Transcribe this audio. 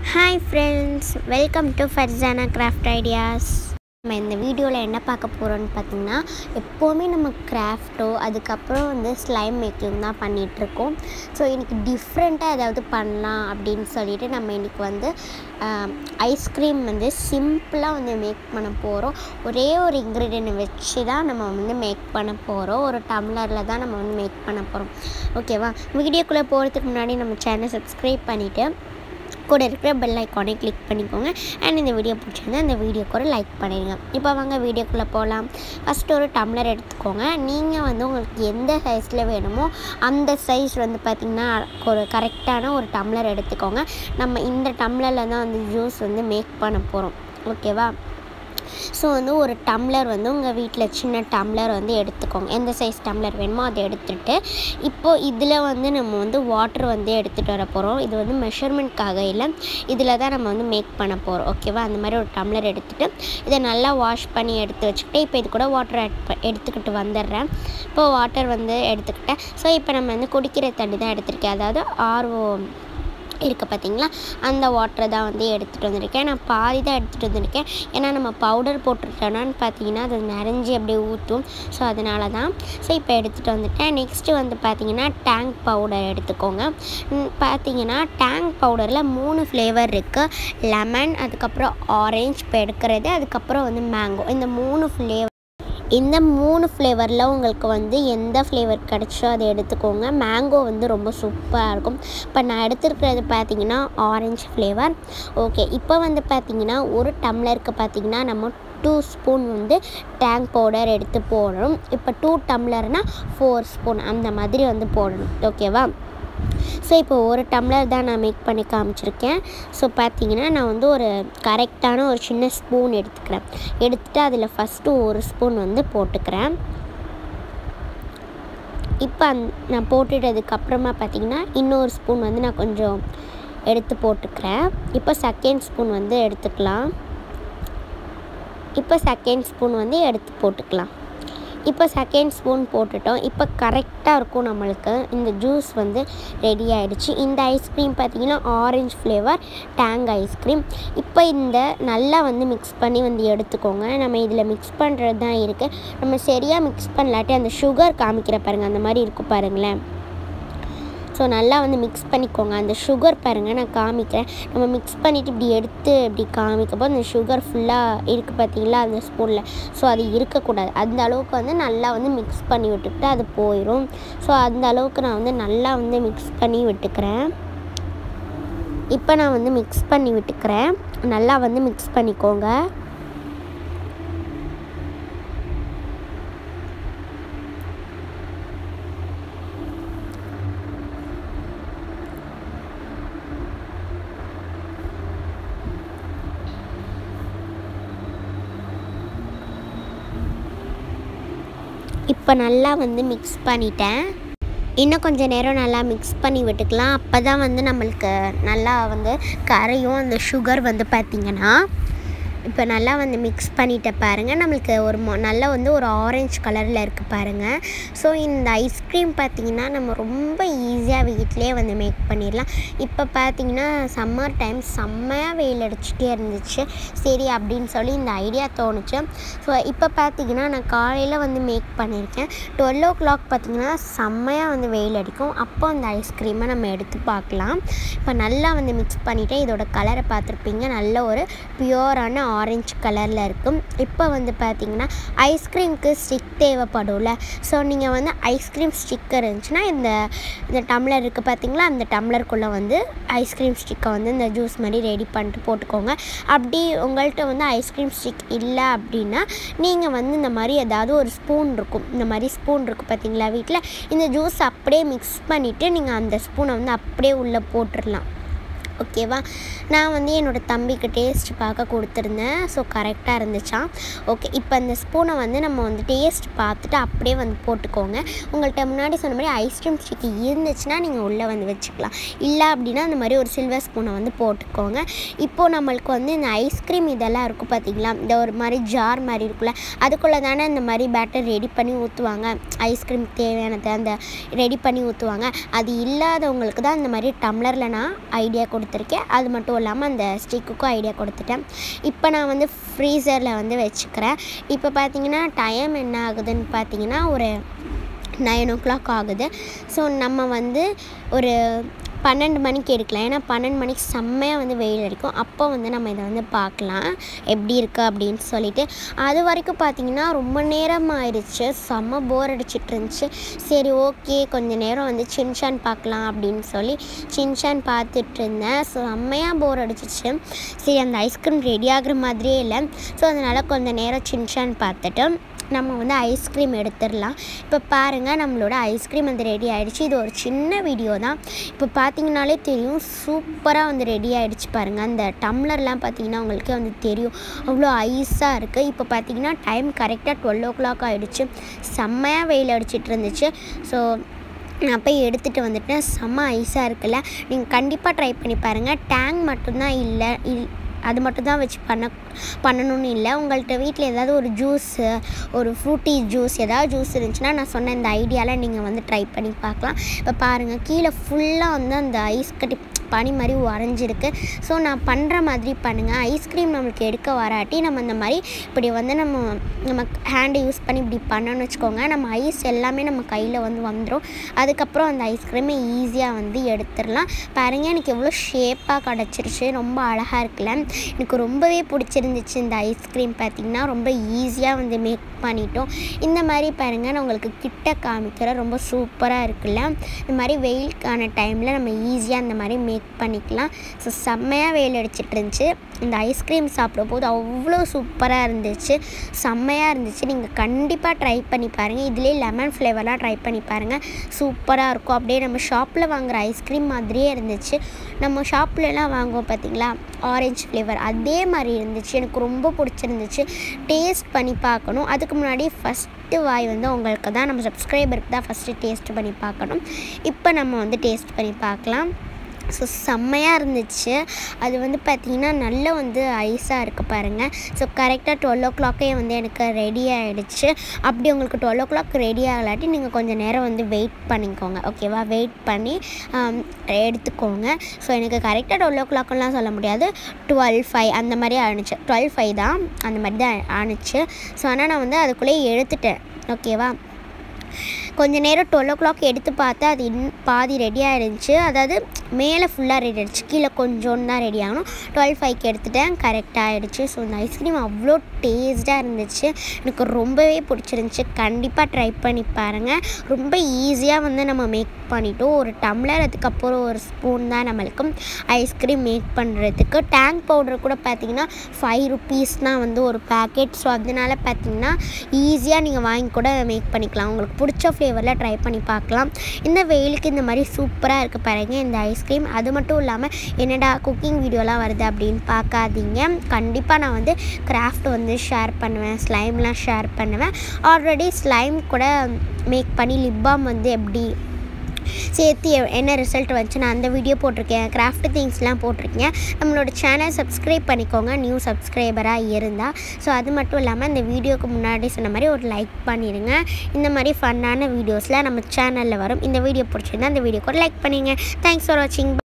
hi friends welcome to Farzana craft ideas நம்ம இந்த வீடியோவில் என்ன பார்க்க போகிறோம்னு பார்த்தீங்கன்னா எப்போவுமே நம்ம கிராஃப்ட்டோ அதுக்கப்புறம் வந்து ஸ்லைம் மேக்கிங் தான் பண்ணிகிட்ருக்கோம் ஸோ இன்றைக்கி டிஃப்ரெண்ட்டாக ஏதாவது பண்ணலாம் அப்படின்னு சொல்லிட்டு நம்ம இன்றைக்கி வந்து ஐஸ்கிரீம் வந்து சிம்பிளாக வந்து மேக் பண்ண போகிறோம் ஒரே ஒரு இன்க்ரீடியன்ட் வச்சு தான் நம்ம வந்து மேக் பண்ண போகிறோம் ஒரு டம்ளரில் தான் நம்ம வந்து மேக் பண்ண போகிறோம் ஓகேவா வீடியோக்குள்ளே போகிறதுக்கு முன்னாடி நம்ம சேனலை சப்ஸ்கிரைப் பண்ணிவிட்டு கூட இருக்கிற பெல் ஐக்கானை கிளிக் பண்ணிக்கோங்க அண்ட் இந்த வீடியோ பிடிச்சிருந்தா இந்த வீடியோக்கு ஒரு லைக் பண்ணிடுங்க இப்போ வாங்க வீடியோக்குள்ளே போகலாம் ஃபஸ்ட்டு ஒரு டம்ளர் எடுத்துக்கோங்க நீங்கள் வந்து உங்களுக்கு எந்த சைஸில் வேணுமோ அந்த சைஸ் வந்து பார்த்திங்கன்னா ஒரு கரெக்டான ஒரு டம்ளர் எடுத்துக்கோங்க நம்ம இந்த டம்ளரில் தான் வந்து ஜூஸ் வந்து மேக் பண்ண போகிறோம் ஓகேவா ஸோ வந்து ஒரு டம்ளர் வந்து உங்கள் வீட்டில் சின்ன டம்ளர் வந்து எடுத்துக்கோங்க எந்த சைஸ் டம்ளர் வேணுமோ அதை எடுத்துகிட்டு இப்போது இதில் வந்து நம்ம வந்து வாட்டர் வந்து எடுத்துகிட்டு வர போகிறோம் இது வந்து மெஷர்மெண்ட்காக இல்லை இதில் தான் நம்ம வந்து மேக் பண்ண போகிறோம் ஓகேவா அந்த மாதிரி ஒரு டம்ளர் எடுத்துகிட்டு இதை நல்லா வாஷ் பண்ணி எடுத்து வச்சுக்கிட்டு இப்போ இது கூட வாட்டர் எடுத்துக்கிட்டு வந்துடுறேன் இப்போ வாட்டர் வந்து எடுத்துக்கிட்டேன் ஸோ இப்போ நம்ம வந்து குடிக்கிற தண்ணி தான் எடுத்திருக்கேன் அதாவது ஆர்ஓ இருக்குது பார்த்தீங்களா அந்த வாட்டரை தான் வந்து எடுத்துகிட்டு வந்திருக்கேன் நான் பாதி தான் எடுத்துகிட்டு வந்திருக்கேன் ஏன்னா நம்ம பவுடர் போட்டுட்டோன்னான்னு பார்த்தீங்கன்னா அது நிறைஞ்சி அப்படியே ஊற்றும் ஸோ அதனால தான் ஸோ இப்போ எடுத்துகிட்டு வந்துட்டேன் நெக்ஸ்ட்டு வந்து பார்த்தீங்கன்னா டேங்க் பவுடர் எடுத்துக்கோங்க பார்த்தீங்கன்னா டேங்க் பவுடரில் மூணு ஃப்ளேவர் இருக்குது லெமன் அதுக்கப்புறம் ஆரஞ்ச் இப்போ எடுக்கிறது அதுக்கப்புறம் வந்து மேங்கோ இந்த மூணு ஃப்ளேவர் இந்த மூணு ஃப்ளேவரில் உங்களுக்கு வந்து எந்த ஃப்ளேவர் கிடச்சோ அதை எடுத்துக்கோங்க மேங்கோ வந்து ரொம்ப சூப்பராக இருக்கும் இப்போ நான் எடுத்துருக்கிறது பார்த்தீங்கன்னா ஆரஞ்சு ஃப்ளேவர் ஓகே இப்போ வந்து பார்த்தீங்கன்னா ஒரு டம்ளருக்கு பார்த்தீங்கன்னா நம்ம டூ ஸ்பூன் வந்து டேங்க் பவுடர் எடுத்து போடணும் இப்போ டூ டம்ளர்னால் ஃபோர் ஸ்பூன் அந்த மாதிரி வந்து போடணும் ஓகேவா ஸோ இப்போ ஒரு டம்ளர் தான் நான் மேக் பண்ணி காமிச்சிருக்கேன் ஸோ பார்த்தீங்கன்னா நான் வந்து ஒரு கரெக்டான ஒரு சின்ன ஸ்பூன் எடுத்துக்கிறேன் எடுத்துகிட்டு அதில் ஃபஸ்ட்டு ஒரு ஸ்பூன் வந்து போட்டுக்கிறேன் இப்போ அந் நான் போட்டுட்டதுக்கப்புறமா பார்த்தீங்கன்னா இன்னொரு ஸ்பூன் வந்து நான் கொஞ்சம் எடுத்து போட்டுக்கிறேன் இப்போ செகண்ட் ஸ்பூன் வந்து எடுத்துக்கலாம் இப்போ செகண்ட் ஸ்பூன் வந்து எடுத்து போட்டுக்கலாம் இப்போ செகண்ட் ஸ்பூன் போட்டுட்டோம் இப்போ கரெக்டாக இருக்கும் நம்மளுக்கு இந்த ஜூஸ் வந்து ரெடி ஆகிடுச்சு இந்த ஐஸ்கிரீம் பார்த்திங்கன்னா ஆரஞ்சு ஃப்ளேவர் டேங் ஐஸ்கிரீம் இப்போ இந்த நல்லா வந்து மிக்ஸ் பண்ணி வந்து எடுத்துக்கோங்க நம்ம இதில் மிக்ஸ் பண்ணுறது தான் இருக்குது நம்ம சரியாக மிக்ஸ் பண்ணலாட்டி அந்த சுகர் காமிக்கிற பாருங்கள் அந்த மாதிரி இருக்கும் பாருங்களேன் ஸோ நல்லா வந்து மிக்ஸ் பண்ணிக்கோங்க அந்த சுகர் பாருங்கள் நான் காமிக்கிறேன் நம்ம மிக்ஸ் பண்ணிவிட்டு இப்படி எடுத்து இப்படி காமிக்கப்போ அந்த சுகர் ஃபுல்லாக இருக்குது பார்த்தீங்களா அந்த ஸ்பூனில் ஸோ அது இருக்கக்கூடாது அந்த அளவுக்கு வந்து நல்லா வந்து மிக்ஸ் பண்ணி விட்டுக்கிட்டு அது போயிடும் ஸோ அந்த அளவுக்கு நான் வந்து நல்லா வந்து மிக்ஸ் பண்ணி விட்டுக்கிறேன் இப்போ நான் வந்து மிக்ஸ் பண்ணி விட்டுக்கிறேன் நல்லா வந்து மிக்ஸ் பண்ணிக்கோங்க இப்போ நல்லா வந்து மிக்ஸ் பண்ணிட்டேன் இன்னும் கொஞ்சம் நேரம் நல்லா மிக்ஸ் பண்ணி விட்டுக்கலாம் அப்போ தான் வந்து நம்மளுக்கு நல்லா வந்து கரையும் அந்த சுகர் வந்து பார்த்திங்கன்னா இப்போ நல்லா வந்து மிக்ஸ் பண்ணிட்ட பாருங்கள் நம்மளுக்கு ஒரு மொ நல்லா வந்து ஒரு ஆரஞ்சு கலரில் இருக்குது பாருங்கள் ஸோ இந்த ஐஸ்கிரீம் பார்த்திங்கன்னா நம்ம ரொம்ப ஈஸியாக வீட்டிலே வந்து மேக் பண்ணிடலாம் இப்போ பார்த்திங்கன்னா சம்மர் டைம் செம்மையாக வெயில் அடிச்சுட்டே இருந்துச்சு சரி அப்படின்னு சொல்லி இந்த ஐடியா தோணுச்சு ஸோ இப்போ பார்த்திங்கன்னா நான் காலையில் வந்து மேக் பண்ணியிருக்கேன் டுவெல் ஓ கிளாக் பார்த்திங்கன்னா செம்மையாக வந்து வெயில் அடிக்கும் அப்போ அந்த ஐஸ்கிரீமை நம்ம எடுத்து பார்க்கலாம் இப்போ நல்லா வந்து மிக்ஸ் பண்ணிவிட்டேன் இதோட கலரை பார்த்துருப்பீங்க நல்ல ஒரு பியூரான ஆரஞ்சு கலரில் இருக்கும் இப்போ வந்து பார்த்திங்கன்னா ஐஸ்கிரீம்க்கு ஸ்டிக் தேவைப்படும்ல ஸோ நீங்கள் வந்து ஐஸ்கிரீம் ஸ்டிக் இருந்துச்சுன்னா இந்த இந்த டம்ளர் இருக்குது பார்த்தீங்களா அந்த டம்ளருக்குள்ளே வந்து ஐஸ்கிரீம் ஸ்டிக்கை வந்து இந்த ஜூஸ் மாதிரி ரெடி பண்ணிட்டு போட்டுக்கோங்க அப்படி உங்கள்கிட்ட வந்து ஐஸ்கிரீம் ஸ்டிக் இல்லை அப்படின்னா நீங்கள் வந்து இந்த மாதிரி ஏதாவது ஒரு ஸ்பூன் இருக்கும் இந்த மாதிரி ஸ்பூன் இருக்குது பார்த்தீங்களா வீட்டில் இந்த ஜூஸ் அப்படியே மிக்ஸ் பண்ணிவிட்டு நீங்கள் அந்த ஸ்பூனை வந்து அப்படியே உள்ளே போட்டுடலாம் ஓகேவா நான் வந்து என்னோடய தம்பிக்கு டேஸ்ட் பார்க்க கொடுத்துருந்தேன் ஸோ கரெக்டாக இருந்துச்சான் ஓகே இப்போ அந்த ஸ்பூனை வந்து நம்ம வந்து டேஸ்ட் பார்த்துட்டு அப்படியே வந்து போட்டுக்கோங்க உங்கள்கிட்ட முன்னாடி சொன்ன மாதிரி ஐஸ்கிரீம் ஸ்டிக் இருந்துச்சுன்னா நீங்கள் உள்ளே வந்து வச்சுக்கலாம் இல்லை அப்படின்னா அந்த மாதிரி ஒரு சில்வர் ஸ்பூனை வந்து போட்டுக்கோங்க இப்போது நம்மளுக்கு வந்து இந்த ஐஸ்கிரீம் இதெல்லாம் இருக்கும் பார்த்தீங்களா இந்த ஒரு மாதிரி ஜார் மாதிரி இருக்குல்ல அதுக்குள்ளே தானே இந்த மாதிரி பேட்டர் ரெடி பண்ணி ஊற்றுவாங்க ஐஸ்கிரீம் தேவையானது அந்த ரெடி பண்ணி ஊற்றுவாங்க அது இல்லாதவங்களுக்கு தான் இந்த மாதிரி டம்ளரில் நான் ஐடியா கொடுத்து கொடுத்துருக்கேன் அது மட்டும் இல்லாமல் அந்த ஸ்டிக்குக்கும் ஐடியா கொடுத்துட்டேன் இப்போ நான் வந்து ஃப்ரீசரில் வந்து வச்சுக்கிறேன் இப்போ பார்த்தீங்கன்னா டைம் என்ன ஆகுதுன்னு பார்த்தீங்கன்னா ஒரு நைன் ஓ கிளாக் ஆகுது ஸோ நம்ம வந்து ஒரு பன்னெண்டு மணிக்கு எடுக்கலாம் ஏன்னா பன்னெண்டு மணிக்கு செம்மையாக வந்து வெயில் அடிக்கும் அப்போ வந்து நம்ம இதை வந்து பார்க்கலாம் எப்படி இருக்குது அப்படின்னு சொல்லிட்டு அது வரைக்கும் பார்த்தீங்கன்னா ரொம்ப நேரம் ஆயிடுச்சு செம்ம போர் அடிச்சிட்டு இருந்துச்சு சரி ஓகே கொஞ்ச நேரம் வந்து சின்சான் பார்க்கலாம் அப்படின்னு சொல்லி சின்சான் பார்த்துட்டு இருந்தேன் செம்மையாக போர் அடிச்சிச்சு சரி அந்த ஐஸ்கிரீம் ரெடி ஆகுற மாதிரியே இல்லை ஸோ அதனால் கொஞ்ச நேரம் சின்சான் பார்த்துட்டு நம்ம வந்து ஐஸ்கிரீம் எடுத்துடலாம் இப்போ பாருங்கள் நம்மளோட ஐஸ்கிரீம் வந்து ரெடி ஆகிடுச்சு இது ஒரு சின்ன வீடியோ தான் இப்போ பார்த்தீங்கனாலே தெரியும் சூப்பராக வந்து ரெடி ஆகிடுச்சு பாருங்கள் அந்த டம்ளர்லாம் பார்த்தீங்கன்னா உங்களுக்கே வந்து தெரியும் அவ்வளோ ஐஸாக இருக்குது இப்போ பார்த்தீங்கன்னா டைம் கரெக்டாக டுவெல் ஓ கிளாக் ஆகிடுச்சு செம்மையாக வெயில் அடிச்சிட்டு இருந்துச்சு ஸோ நான் போய் எடுத்துகிட்டு வந்துட்டேன் செம்ம ஐஸாக இருக்குல்ல நீங்கள் கண்டிப்பாக ட்ரை பண்ணி பாருங்கள் டேங் மட்டும்தான் இல்லை இல் அது மட்டும் தான் வச்சு பண்ண பண்ணணும்னு இல்லை உங்கள்கிட்ட வீட்டில் ஏதாவது ஒரு ஜூஸு ஒரு ஃப்ரூட்டி ஜூஸ் ஏதாவது ஜூஸ் இருந்துச்சுன்னா நான் சொன்ன இந்த ஐடியாவில் நீங்கள் வந்து ட்ரை பண்ணி பார்க்கலாம் இப்போ பாருங்கள் கீழே ஃபுல்லாக வந்து அந்த ஐஸ் கட்டி பனி மாதிரி உறைஞ்சிருக்கு ஸோ நான் பண்ணுற மாதிரி பண்ணுங்கள் ஐஸ்கிரீம் நம்மளுக்கு எடுக்க வராட்டி நம்ம இந்த மாதிரி இப்படி வந்து நம்ம நம்ம ஹேண்டை யூஸ் பண்ணி இப்படி பண்ணோன்னு வச்சுக்கோங்க நம்ம ஐஸ் எல்லாமே நம்ம கையில் வந்து வந்துடும் அதுக்கப்புறம் அந்த ஐஸ்கிரீமை ஈஸியாக வந்து எடுத்துடலாம் பாருங்கள் எனக்கு எவ்வளோ ஷேப்பாக கிடச்சிருச்சு ரொம்ப அழகாக இருக்குல்ல எனக்கு ரொம்பவே பிடிச்சிருந்துச்சு இந்த ஐஸ்கிரீம் பார்த்திங்கன்னா ரொம்ப ஈஸியாக வந்து மேக் பண்ணிட்டோம் இந்த மாதிரி பாருங்கள் நான் உங்களுக்கு கிட்ட காமிக்கிறேன் ரொம்ப சூப்பராக இருக்குல்ல இந்த மாதிரி வெயிலுக்கான டைமில் நம்ம ஈஸியாக இந்த மாதிரி மேக் பண்ணிக்கலாம் ஸோ செம்மையாக வெயில் அடிச்சிட்டு இருந்துச்சு இந்த ஐஸ்கிரீம் சாப்பிடும் போது அவ்வளோ சூப்பராக இருந்துச்சு செம்மையாக இருந்துச்சு நீங்கள் கண்டிப்பாக ட்ரை பண்ணி பாருங்கள் இதுலேயே லெமன் ஃப்ளேவர்லாம் ட்ரை பண்ணி பாருங்கள் சூப்பராக இருக்கும் அப்படியே நம்ம ஷாப்பில் வாங்குகிற ஐஸ்கிரீம் மாதிரியே இருந்துச்சு நம்ம ஷாப்லலாம் வாங்குவோம் பார்த்தீங்களா ஆரஞ்சு ஃப்ளேவர் அதே மாதிரி இருந்துச்சு எனக்கு ரொம்ப பிடிச்சிருந்துச்சு டேஸ்ட் பண்ணி பார்க்கணும் அதுக்கு முன்னாடி ஃபஸ்ட்டு வாய் வந்து உங்களுக்கு தான் நம்ம சப்ஸ்கிரைபருக்கு தான் ஃபஸ்ட்டு டேஸ்ட் பண்ணி பார்க்கணும் இப்போ நம்ம வந்து டேஸ்ட் பண்ணி பார்க்கலாம் ஸோ செம்மையாக இருந்துச்சு அது வந்து பார்த்திங்கன்னா நல்ல வந்து ஐஸாக இருக்குது பாருங்கள் ஸோ கரெக்டாக டுவெல் ஓ கிளாக்கே வந்து எனக்கு ரெடி ஆகிடுச்சு அப்படி உங்களுக்கு டுவெல் ஓ கிளாக் ரெடி ஆகலாட்டி நீங்கள் கொஞ்சம் நேரம் வந்து வெயிட் பண்ணிக்கோங்க ஓகேவா வெயிட் பண்ணி ஆம், எடுத்துக்கோங்க ஸோ எனக்கு கரெக்டாக டுவெல் ஓ கிளாக்லாம் சொல்ல முடியாது டுவெல் ஃபைவ் அந்த மாதிரி ஆணுச்சு டுவெல் ஃபைவ் தான் அந்த மாதிரி தான் ஆணுச்சு ஸோ ஆனால் நான் வந்து அதுக்குள்ளேயே எடுத்துட்டேன் ஓகேவா கொஞ்ச நேரம் டுவெல் ஓ கிளாக் எடுத்து பார்த்தா அது இன் பாதி ரெடியாக இருந்துச்சு அதாவது மேலே ஃபுல்லாக ரெடி ஆகிடுச்சு கீழே கொஞ்சோன்னு தான் ரெடி ஆகணும் டுவெல் ஃபைவ்க்கு எடுத்துட்டேன் கரெக்டாக ஆகிடுச்சு ஸோ இந்த ஐஸ்கிரீம் அவ்வளோ டேஸ்ட்டாக இருந்துச்சு எனக்கு ரொம்பவே பிடிச்சிருந்துச்சி கண்டிப்பாக ட்ரை பண்ணி பாருங்கள் ரொம்ப ஈஸியாக வந்து நம்ம மேக் பண்ணிட்டோம் ஒரு டம்ளர் அதுக்கப்புறம் ஒரு ஸ்பூன் தான் நம்மளுக்கு ஐஸ்கிரீம் மேக் பண்ணுறதுக்கு டேங்க் பவுடர் கூட பார்த்தீங்கன்னா ஃபைவ் ருபீஸ் தான் வந்து ஒரு பேக்கெட் ஸோ அதனால பார்த்தீங்கன்னா ஈஸியாக நீங்கள் வாங்கி கூட மேக் பண்ணிக்கலாம் உங்களுக்கு பிடிச்ச ஃப்ளேவரில் ட்ரை பண்ணி பார்க்கலாம் இந்த வெயிலுக்கு இந்த மாதிரி சூப்பராக இருக்குது பாருங்க இந்த ஐஸ்கிரீம் அது மட்டும் இல்லாமல் என்னடா குக்கிங் வீடியோலாம் வருது அப்படின்னு பார்க்காதீங்க கண்டிப்பாக நான் வந்து கிராஃப்ட் வந்து ஷேர் பண்ணுவேன் ஸ்லைம்லாம் ஷேர் பண்ணுவேன் ஆல்ரெடி ஸ்லைம் கூட மேக் பண்ணி லிப் பாம் வந்து எப்படி சேர்த்து எ- என்ன ரிசல்ட் வந்துச்சு நான் அந்த வீடியோ போட்டிருக்கேன் கிராஃப்ட் திங்ஸ்லாம் போட்டிருக்கேன் நம்மளோட சேனல் சப்ஸ்கிரைப் பண்ணிக்கோங்க நியூ சப்ஸ்கிரைபராக இருந்தால் ஸோ அது மட்டும் இல்லாமல் இந்த வீடியோக்கு முன்னாடி சொன்ன மாதிரி ஒரு லைக் பண்ணிடுங்க இந்த மாதிரி ஃபன்னான வீடியோஸ்லாம் நம்ம சேனலில் வரும் இந்த வீடியோ பிடிச்சிருந்தா இந்த வீடியோக்கு ஒரு லைக் பண்ணிங்க தேங்க்ஸ் ஃபார் வாட்சிங்